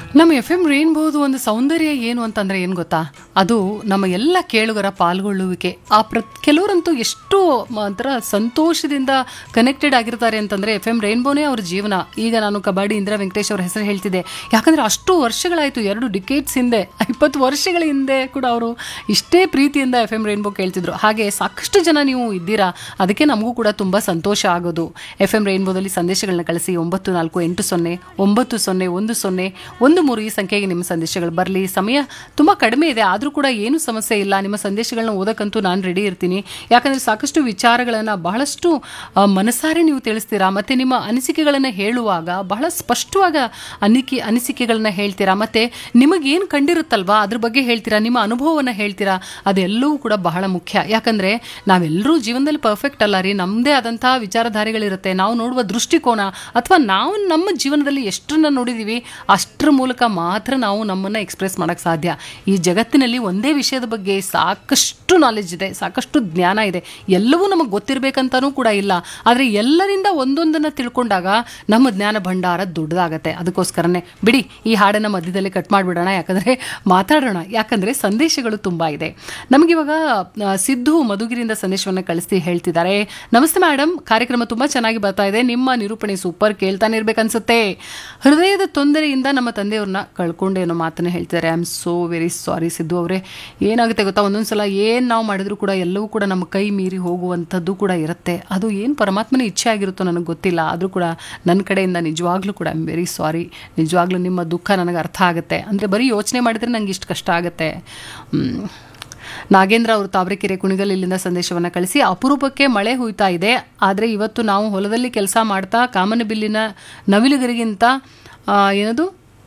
ನಮ್ಮ F M ರೇನ್ಬೋದು ಒಂದು ಸೌಂದರ್ಯ ಏನು ಅಂತಂದ್ರೆ ಏನು ಗೊತ್ತಾ ಅದು ನಮ್ಮ ಎಲ್ಲ ಕೇಳುಗರ ಪಾಲ್ಗೊಳ್ಳುವಿಕೆ ಆ ಪ್ರ ಕೆಲವರಂತೂ ಎಷ್ಟು ಮ- ಒಂಥರ ಸಂತೋಷದಿಂದ ಕನೆಕ್ಟೆಡ್ ಆಗಿರ್ತಾರೆ ಅಂತಂದ್ರೆ ಎಫ್ ಎಂ ರೇನ್ಬೋನೇ ಅವ್ರ ಜೀವನ ಈಗ ನಾನು ಕಬಡ್ಡಿ ಇಂದಿರಾ ವೆಂಕಟೇಶ್ ಅವ್ರ ಹೆಸರು ಹೇಳ್ತಿದ್ದೆ ಯಾಕಂದ್ರೆ ಅಷ್ಟು ವರ್ಷಗಳಾಯಿತು ಎರಡು ಡಿಕೇಟ್ಸ್ ಹಿಂದೆ ಇಪ್ಪತ್ತು ವರ್ಷಗಳ ಹಿಂದೆ ಕೂಡ ಅವರು ಇಷ್ಟೇ ಪ್ರೀತಿಯಿಂದ ಎಫ್ ಎಂ ರೇನ್ಬೋ ಕೇಳ್ತಿದ್ರು ಹಾಗೆ ಸಾಕಷ್ಟು ಜನ ನೀವು ಇದ್ದೀರಾ ಅದಕ್ಕೆ ನಮಗೂ ಕೂಡ ತುಂಬ ಸಂತೋಷ ಆಗೋದು ಎಫ್ ಎಂ ರೇನ್ಬೋದಲ್ಲಿ ಸಂದೇಶಗಳನ್ನ ಕಳಿಸಿ ಒಂಬತ್ತು ನಾಲ್ಕು ಎಂಟು ಸೊನ್ನೆ ಒಂಬತ್ತು ಸೊನ್ನೆ ಒಂದು ಸೊನ್ನೆ ಒಂದು ಮೂರು ಈ ಸಂಖ್ಯೆಗೆ ನಿಮ್ಮ ಸಂದೇಶಗಳು ಬರಲಿ ಸಮಯ ತುಂಬ ಕಡಿಮೆ ಇದೆ ಆದರೂ ಕೂಡ ಏನು ಸಮಸ್ಯೆ ಇಲ್ಲ ನಿಮ್ಮ ಸಂದೇಶಗಳನ್ನ ಓದಕ್ಕಂತೂ ನಾನು ರೆಡಿ ಇರ್ತೀನಿ ಯಾಕಂದರೆ ಸಾಕಷ್ಟು ವಿಚಾರಗಳನ್ನು ಬಹಳಷ್ಟು ಆ, ಮನಸಾರೆ ನೀವು ತಿಳಿಸ್ತೀರಾ ಮತ್ತು ನಿಮ್ಮ ಅನಿಸಿಕೆಗಳನ್ನು ಹೇಳುವಾಗ ಬಹಳ ಸ್ಪಷ್ಟವಾಗ ಅನಿಕೆ ಅನಿಸಿಕೆಗಳನ್ನ ಹೇಳ್ತೀರಾ ಮತ್ತು ನಿಮಗೇನು ಕಂಡಿರುತ್ತಲ್ವಾ ಅದ್ರ ಬಗ್ಗೆ ಹೇಳ್ತೀರಾ ನಿಮ್ಮ ಅನುಭವವನ್ನು ಹೇಳ್ತೀರಾ ಅದೆಲ್ಲವೂ ಕೂಡ ಬಹಳ ಮುಖ್ಯ ಯಾಕಂದರೆ ನಾವೆಲ್ಲರೂ ಜೀವನದಲ್ಲಿ ಪರ್ಫೆಕ್ಟ್ ಅಲ್ಲ ರೀ ನಮ್ಮದೇ ಆದಂಥ ವಿಚಾರಧಾರೆಗಳಿರುತ್ತೆ ನಾವು ನೋಡುವ ದೃಷ್ಟಿಕೋನ ಅಥವಾ ನಾವು ನಮ್ಮ ಜೀವನದಲ್ಲಿ ಎಷ್ಟರನ್ನ ನೋಡಿದ್ದೀವಿ ಅಷ್ಟರ ಮೂಲಕ ಮಾತ್ರ ನಾವು ನಮ್ಮನ್ನು ಎಕ್ಸ್ಪ್ರೆಸ್ ಮಾಡೋಕ್ಕೆ ಸಾಧ್ಯ ಈ ಜಗತ್ತಿನಲ್ಲಿ ಒಂದೇ ವಿಷಯದ ಬಗ್ಗೆ ಸಾಕಷ್ಟು ನಾಲೆಜ್ ಇದೆ ಸಾಕಷ್ಟು ಜ್ಞಾನ ಇದೆ ಎಲ್ಲವೂ ನಮಗೆ ಗೊತ್ತಿರಬೇಕಂತನೂ ಕೂಡ ಇಲ್ಲ ಆದರೆ ಎಲ್ಲರಿಂದ ಒಂದೊಂದನ್ನು ತಿಳ್ಕೊಂಡಾಗ ನಮ್ಮ ಜ್ಞಾನ ಭಂಡಾರ ದೊಡ್ಡದಾಗತ್ತೆ ಅದಕ್ಕೋಸ್ಕರನೇ ಬಿಡಿ ಈ ಹಾಡನ್ನು ಮಧ್ಯದಲ್ಲಿ ಕಟ್ ಮಾಡಿಬಿಡೋಣ ಯಾಕಂದರೆ ಮಾತಾಡೋಣ ಯಾಕಂದರೆ ಸಂದೇಶಗಳು ತುಂಬ ಇದೆ ನಮಗಿವಾಗ ಆ, ಸಿದ್ದು ಮಧುಗಿರಿಯಿಂದ ಸಂದೇಶವನ್ನು ಕಳಿಸಿ ಹೇಳ್ತಿದ್ದಾರೆ ನಮಸ್ತೆ ಮೇಡಮ್ ಕಾರ್ಯಕ್ರಮ ತುಂಬ ಚೆನ್ನಾಗಿ ಬರ್ತಾ ಇದೆ ನಿಮ್ಮ ನಿರೂಪಣೆ ಸೂಪರ್ ಕೇಳ್ತಾನೆ ಇರ್ಬೇಕನ್ಸುತ್ತೆ ಹೃದಯದ ತೊಂದರೆಯಿಂದ ನಮ್ಮ ತಂದೆಯವ್ರನ್ನ ಕಳ್ಕೊಂಡೆ ಅನ್ನೋ ಮಾತನ್ನ ಹೇಳ್ತಿದ್ದಾರೆ I am so very sorry Siddu ಅವರೇ ಏನಾಗುತ್ತೆ ಗೊತ್ತಾ ಒಂದೊಂದ್ಸಲ ಏನು ನಾವು ಮಾಡಿದ್ರು ಕೂಡ ಎಲ್ಲವೂ ಕೂಡ ನಮ್ಮ ಕೈ ಮೀರಿ ಹೋಗುವಂಥದ್ದು ಕೂಡ ಇರುತ್ತೆ ಅದು ಏನು ಪರಮಾತ್ಮನ ಇಚ್ಛೆ ಆಗಿರುತ್ತೋ ನನಗೆ ಗೊತ್ತಿಲ್ಲ ಆದರೂ ಕೂಡ ನನ್ನ ಕಡೆಯಿಂದ ನಿಜವಾಗ್ಲೂ ಕೂಡ ಐ ಆಮ್ ವೆರಿ ಸಾರಿ ನಿಜವಾಗ್ಲೂ ನಿಮ್ಮ ದುಃಖ ನನಗೆ ಅರ್ಥ ಆಗುತ್ತೆ ಅಂದರೆ ಬರೀ ಯೋಚನೆ ಮಾಡಿದರೆ ನಂಗೆ ಇಷ್ಟು ಕಷ್ಟ ಆಗುತ್ತೆ ಹ್ಮ್. ನಾಗೇಂದ್ರ ಅವರು ತಾವರೆಕೆರೆ ಕುಣಿಗಲ್ ಇಲ್ಲಿಂದ ಸಂದೇಶವನ್ನು ಕಳಿಸಿ ಅಪರೂಪಕ್ಕೆ ಮಳೆ ಹುಯ್ತಾ ಇದೆ ಆದರೆ ಇವತ್ತು ನಾವು ಹೊಲದಲ್ಲಿ ಕೆಲಸ ಮಾಡ್ತಾ ಕಾಮನಬಿಲ್ಲಿನ ನವಿಲುಗರಿಗಿಂತ ಆ, ಏನದು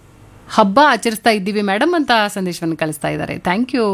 ಹಬ್ಬ ಆಚರಿಸ್ತಾ ಇದ್ದೀವಿ ಮೇಡಮ್ ಅಂತ ಸಂದೇಶವನ್ನು ಕಳಿಸ್ತಾ ಇದ್ದಾರೆ ಥ್ಯಾಂಕ್ ಯು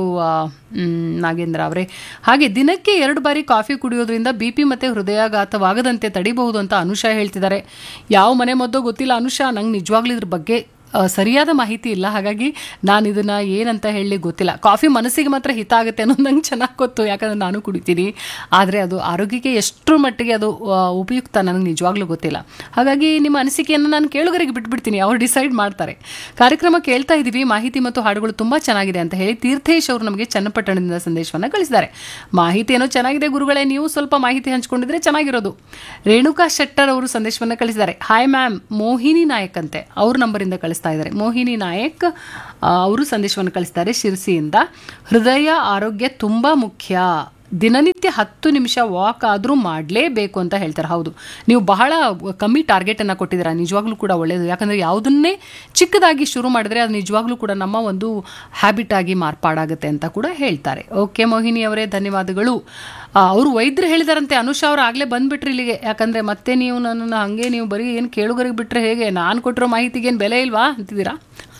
ನಾಗೇಂದ್ರ ಅವರೇ ಹಾಗೆ ದಿನಕ್ಕೆ ಎರಡು ಬಾರಿ ಕಾಫಿ ಕುಡಿಯೋದ್ರಿಂದ ಬಿ ಪಿ ಮತ್ತು ಹೃದಯಾಘಾತವಾಗದಂತೆ ತಡಿಬಹುದು ಅಂತ ಅನುಷಾ ಹೇಳ್ತಿದ್ದಾರೆ ಯಾವ ಮನೆ ಮದ್ದೋ ಗೊತ್ತಿಲ್ಲ ಅನುಷಾ ನಂಗೆ ನಿಜವಾಗ್ಲೂ ಇದ್ರ ಬಗ್ಗೆ ಆ, ಸರಿಯಾದ ಮಾಹಿತಿ ಇಲ್ಲ ಹಾಗಾಗಿ ನಾನು ಇದನ್ನ ಏನಂತ ಹೇಳಿ ಗೊತ್ತಿಲ್ಲ ಕಾಫಿ ಮನಸ್ಸಿಗೆ ಮಾತ್ರ ಹಿತ ಆಗುತ್ತೆ ಅನ್ನೋದು ನಂಗೆ ಚೆನ್ನಾಗಿ ಗೊತ್ತು ಯಾಕಂದ್ರೆ ನಾನು ಕುಡಿತೀನಿ ಆದರೆ ಅದು ಆರೋಗ್ಯಕ್ಕೆ ಎಷ್ಟರ ಮಟ್ಟಿಗೆ ಅದು ಆ, ಉಪಯುಕ್ತ ನನಗೆ ನಿಜವಾಗ್ಲೂ ಗೊತ್ತಿಲ್ಲ ಹಾಗಾಗಿ ನಿಮ್ಮ ಅನಿಸಿಕೆಯನ್ನು ನಾನು ಕೇಳುಗರಿಗೆ ಬಿಟ್ಬಿಡ್ತೀನಿ ಅವ್ರು ಡಿಸೈಡ್ ಮಾಡ್ತಾರೆ ಕಾರ್ಯಕ್ರಮ ಕೇಳ್ತಾ ಇದ್ದೀವಿ ಮಾಹಿತಿ ಮತ್ತು ಹಾಡುಗಳು ತುಂಬ ಚೆನ್ನಾಗಿದೆ ಅಂತ ಹೇಳಿ ತೀರ್ಥೇಶ್ ಅವರು ನಮಗೆ ಚನ್ನಪಟ್ಟಣದಿಂದ ಸಂದೇಶವನ್ನು ಕಳಿಸಿದ್ದಾರೆ ಮಾಹಿತಿ ಏನೋ ಚೆನ್ನಾಗಿದೆ ಗುರುಗಳೇ ನೀವು ಸ್ವಲ್ಪ ಮಾಹಿತಿ ಹಂಚ್ಕೊಂಡಿದ್ರೆ ಚೆನ್ನಾಗಿರೋದು ರೇಣುಕಾ ಶೆಟ್ಟರ್ ಅವರು ಸಂದೇಶವನ್ನು ಕಳಿಸಿದ್ದಾರೆ ಹಾಯ್ ಮ್ಯಾಮ್ ಮೋಹಿನಿ ನಾಯಕ್ ಅಂತೆ ಅವ್ರ ನಂಬರಿಂದ ಕಳಿಸ್ತಾ ಇದ್ದಾರೆ ಮೋಹಿನಿ ನಾಯಕ್ ಆ, ಅವರು ಸಂದೇಶವನ್ನು ಕಳಿಸ್ತಾರೆ ಶಿರ್ಸಿಯಿಂದ ಹೃದಯ ಆರೋಗ್ಯ ತುಂಬ ಮುಖ್ಯ ದಿನನಿತ್ಯ ಹತ್ತು ನಿಮಿಷ ವಾಕ್ ಆದರೂ ಮಾಡಲೇಬೇಕು ಅಂತ ಹೇಳ್ತಾರೆ ಹೌದು ನೀವು ಬಹಳ ಕಮ್ಮಿ ಟಾರ್ಗೆಟನ್ನು ಕೊಟ್ಟಿದ್ದೀರಾ ನಿಜವಾಗ್ಲೂ ಕೂಡ ಒಳ್ಳೆಯದು ಯಾಕಂದರೆ ಯಾವುದನ್ನೇ ಚಿಕ್ಕದಾಗಿ ಶುರು ಮಾಡಿದ್ರೆ ಅದು ನಿಜವಾಗ್ಲೂ ಕೂಡ ನಮ್ಮ ಒಂದು ಹ್ಯಾಬಿಟ್ ಆಗಿ ಮಾರ್ಪಾಡಾಗುತ್ತೆ ಅಂತ ಕೂಡ ಹೇಳ್ತಾರೆ ಓಕೆ ಮೋಹಿನಿ ಅವರೇ ಧನ್ಯವಾದಗಳು ಆ, ಅವರು ವೈದ್ಯರು ಹೇಳಿದಾರಂತೆ ಅನುಷಾ ಅವರು ಆಗಲೇ ಬಂದ್ಬಿಟ್ರಿ ಇಲ್ಲಿಗೆ ಯಾಕಂದರೆ ಮತ್ತೆ ನೀವು ನನ್ನನ್ನು ಹಾಗೆ ನೀವು ಬರೀ ಏನು ಕೇಳುಗರಿಗೆ ಬಿಟ್ಟರೆ ಹೇಗೆ ನಾನು ಕೊಟ್ಟಿರೋ ಮಾಹಿತಿಗೆ ಏನು ಬೆಲೆ ಇಲ್ವಾ ಅಂತಿದ್ದೀರಾ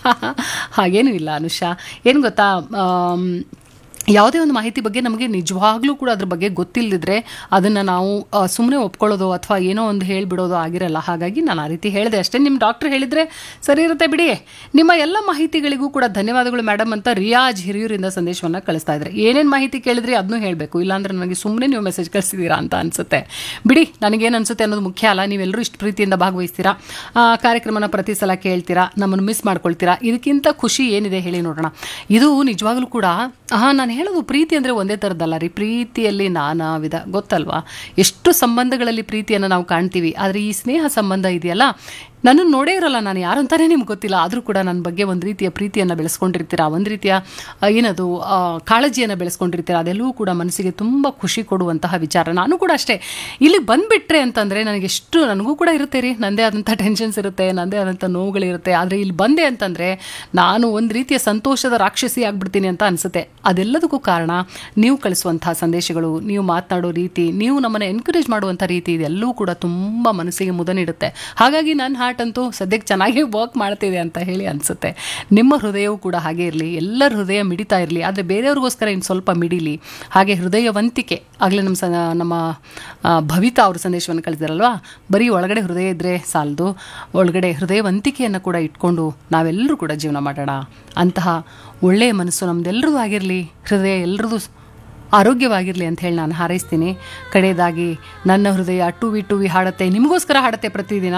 ಹಾಗೇನೂ ಇಲ್ಲ ಅನುಷಾ ಏನು ಗೊತ್ತಾ ಆಮ್, ಯಾವುದೇ ಒಂದು ಮಾಹಿತಿ ಬಗ್ಗೆ ನಮಗೆ ನಿಜವಾಗ್ಲೂ ಕೂಡ ಅದ್ರ ಬಗ್ಗೆ ಗೊತ್ತಿಲ್ಲದಿದ್ರೆ ಅದನ್ನು ನಾವು ಸುಮ್ಮನೆ ಒಪ್ಕೊಳ್ಳೋದು ಅಥವಾ ಏನೋ ಒಂದು ಹೇಳಿಬಿಡೋದು ಆಗಿರಲ್ಲ ಹಾಗಾಗಿ ನಾನು ಆ ರೀತಿ ಹೇಳಿದೆ ಅಷ್ಟೇ ನಿಮ್ಮ ಡಾಕ್ಟರ್ ಹೇಳಿದರೆ ಸರಿ ಇರುತ್ತೆ ಬಿಡಿ ನಿಮ್ಮ ಎಲ್ಲ ಮಾಹಿತಿಗಳಿಗೂ ಕೂಡ ಧನ್ಯವಾದಗಳು ಮೇಡಮ್ ಅಂತ ರಿಯಾಜ್ ಹಿರಿಯೂರಿಂದ ಸಂದೇಶವನ್ನು ಕಳಿಸ್ತಾ ಇದ್ದಾರೆ ಏನೇನು ಮಾಹಿತಿ ಕೇಳಿದ್ರಿ ಅದನ್ನೂ ಹೇಳಬೇಕು ಇಲ್ಲಾಂದ್ರೆ ನನಗೆ ಸುಮ್ಮನೆ ನೀವು ಮೆಸೇಜ್ ಕಳಿಸಿದ್ದೀರಾ ಅಂತ ಅನಿಸುತ್ತೆ ಬಿಡಿ ನನಗೇನು ಅನಿಸುತ್ತೆ ಅನ್ನೋದು ಮುಖ್ಯ ಅಲ್ಲ ನೀವೆಲ್ಲರೂ ಇಷ್ಟು ಪ್ರೀತಿಯಿಂದ ಭಾಗವಹಿಸ್ತೀರಾ ಆ, ಕಾರ್ಯಕ್ರಮನ ಪ್ರತಿ ಸಲ ಕೇಳ್ತೀರಾ ನಮ್ಮನ್ನು ಮಿಸ್ ಮಾಡ್ಕೊಳ್ತೀರಾ ಇದಕ್ಕಿಂತ ಖುಷಿ ಏನಿದೆ ಹೇಳಿ ನೋಡೋಣ ಇದು ನಿಜವಾಗ್ಲೂ ಕೂಡ ಹಾಂ ನಾನು ಹೇಳೋದು ಪ್ರೀತಿ ಅಂದರೆ ಒಂದೇ ಥರದ್ದಲ್ಲ ರೀ ಪ್ರೀತಿಯಲ್ಲಿ ನಾನಾ ವಿಧ ಗೊತ್ತಲ್ವಾ ಎಷ್ಟು ಸಂಬಂಧಗಳಲ್ಲಿ ಪ್ರೀತಿಯನ್ನು ನಾವು ಕಾಣ್ತೀವಿ ಆದರೆ ಈ ಸ್ನೇಹ ಸಂಬಂಧ ಇದೆಯಲ್ಲ ನನ್ನನ್ನು ನೋಡೇ ಇರಲ್ಲ ನಾನು ಯಾರು ಅಂತಾನೆ ನಿಮ್ಗೆ ಗೊತ್ತಿಲ್ಲ ಆದರೂ ಕೂಡ ನನ್ನ ಬಗ್ಗೆ ಒಂದು ರೀತಿಯ ಪ್ರೀತಿಯನ್ನು ಬೆಳೆಸ್ಕೊಂಡಿರ್ತೀರಾ ಒಂದು ರೀತಿಯ ಆ, ಏನದು ಆ, ಕಾಳಜಿಯನ್ನು ಬೆಳೆಸ್ಕೊಂಡಿರ್ತೀರಾ ಅದೆಲ್ಲವೂ ಕೂಡ ಮನಸ್ಸಿಗೆ ತುಂಬ ಖುಷಿ ಕೊಡುವಂತಹ ವಿಚಾರ ನಾನು ಕೂಡ ಅಷ್ಟೇ ಇಲ್ಲಿ ಬಂದುಬಿಟ್ರೆ ಅಂತಂದರೆ ನನಗೆ ಎಷ್ಟು ನನಗೂ ಕೂಡ ಇರುತ್ತೆ ರೀ ನನ್ನದೇ ಆದಂಥ ಟೆನ್ಷನ್ಸ್ ಇರುತ್ತೆ ನನ್ನದೇ ಆದಂಥ ನೋವುಗಳಿರುತ್ತೆ ಆದರೆ ಇಲ್ಲಿ ಬಂದೆ ಅಂತಂದರೆ ನಾನು ಒಂದು ರೀತಿಯ ಸಂತೋಷದ ರಾಕ್ಷಸಿ ಆಗ್ಬಿಡ್ತೀನಿ ಅಂತ ಅನಿಸುತ್ತೆ ಅದೆಲ್ಲದಕ್ಕೂ ಕಾರಣ ನೀವು ಕಳಿಸುವಂತಹ ಸಂದೇಶಗಳು ನೀವು ಮಾತನಾಡೋ ರೀತಿ ನೀವು ನಮ್ಮನ್ನು ಎನ್ಕರೇಜ್ ಮಾಡುವಂಥ ರೀತಿ ಇದೆಲ್ಲವೂ ಕೂಡ ತುಂಬ ಮನಸ್ಸಿಗೆ ಮುದ ನೀಡುತ್ತೆ ಹಾಗಾಗಿ ನನ್ನ ಹಾರ್ಟ್ ಅಂತೂ ಸದ್ಯಕ್ಕೆ ಚೆನ್ನಾಗಿ ವರ್ಕ್ ಮಾಡ್ತಿದೆ ಅಂತ ಹೇಳಿ ಅನಿಸುತ್ತೆ ನಿಮ್ಮ ಹೃದಯವೂ ಕೂಡ ಹಾಗೆ ಇರಲಿ ಎಲ್ಲರ ಹೃದಯ ಮಿಡಿತಾ ಇರಲಿ ಆದರೆ ಬೇರೆಯವ್ರಿಗೋಸ್ಕರ ಇನ್ನು ಸ್ವಲ್ಪ ಮಿಡಿಲಿ ಹಾಗೆ ಹೃದಯವಂತಿಕೆ ಆಗಲೇ ನಮ್ಮ ಸ ನಮ್ಮ ಆ, ಭವಿತಾ ಅವರು ಸಂದೇಶವನ್ನು ಕಳಿಸಿದಾರಲ್ವಾ ಬರೀ ಒಳಗಡೆ ಹೃದಯ ಇದ್ದರೆ ಸಾಲದು ಒಳಗಡೆ ಹೃದಯವಂತಿಕೆಯನ್ನು ಕೂಡ ಇಟ್ಕೊಂಡು ನಾವೆಲ್ಲರೂ ಕೂಡ ಜೀವನ ಮಾಡೋಣ ಅಂತಹ ಒಳ್ಳೆಯ ಮನಸ್ಸು ನಮ್ದೆಲ್ಲರದು ಆಗಿರಲಿ ಹೃದಯ ಎಲ್ಲರದು ಆರೋಗ್ಯವಾಗಿರಲಿ ಅಂತ ಹೇಳಿ ನಾನು ಹಾರೈಸ್ತೀನಿ ಕಡೆಯದಾಗಿ ನನ್ನ ಹೃದಯ ಟುವಿ ಟುವಿ ಹಾಡುತ್ತೆ ನಿಮಗೋಸ್ಕರ ಹಾಡುತ್ತೆ ಪ್ರತಿದಿನ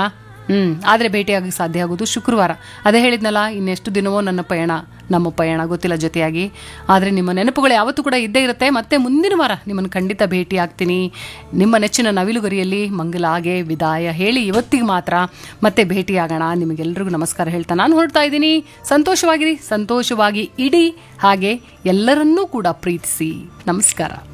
ಹ್ಮ್ ಆದ್ರೆ ಭೇಟಿಯಾಗಿ ಸಾಧ್ಯ ಆಗೋದು ಶುಕ್ರವಾರ ಅದೇ ಹೇಳಿದ್ನಲ್ಲ ಇನ್ನೆಷ್ಟು ದಿನವೋ ನನ್ನ ಪಯಣ ನಮ್ಮ ಪಯಣ ಗೊತ್ತಿಲ್ಲ ಜೊತೆಯಾಗಿ ಆದರೆ ನಿಮ್ಮ ನೆನಪುಗಳು ಯಾವತ್ತೂ ಕೂಡ ಇದ್ದೇ ಇರುತ್ತೆ ಮತ್ತೆ ಮುಂದಿನ ವಾರ ನಿಮ್ಮನ್ನು ಖಂಡಿತ ಭೇಟಿ ಆಗ್ತೀನಿ ನಿಮ್ಮ ನೆಚ್ಚಿನ ನವಿಲುಗರಿಯಲ್ಲಿ ಮಂಗಲಾಗೆ ವಿದಾಯ ಹೇಳಿ ಇವತ್ತಿಗೆ ಮಾತ್ರ ಮತ್ತೆ ಭೇಟಿಯಾಗೋಣ ನಿಮಗೆಲ್ಲರಿಗೂ ನಮಸ್ಕಾರ ಹೇಳ್ತಾ ನಾನು ಹೊರಡ್ತಾ ಇದ್ದೀನಿ ಸಂತೋಷವಾಗಿರಿ ಸಂತೋಷವಾಗಿ ಇಡಿ ಹಾಗೆ ಎಲ್ಲರನ್ನೂ ಕೂಡ ಪ್ರೀತಿಸಿ ನಮಸ್ಕಾರ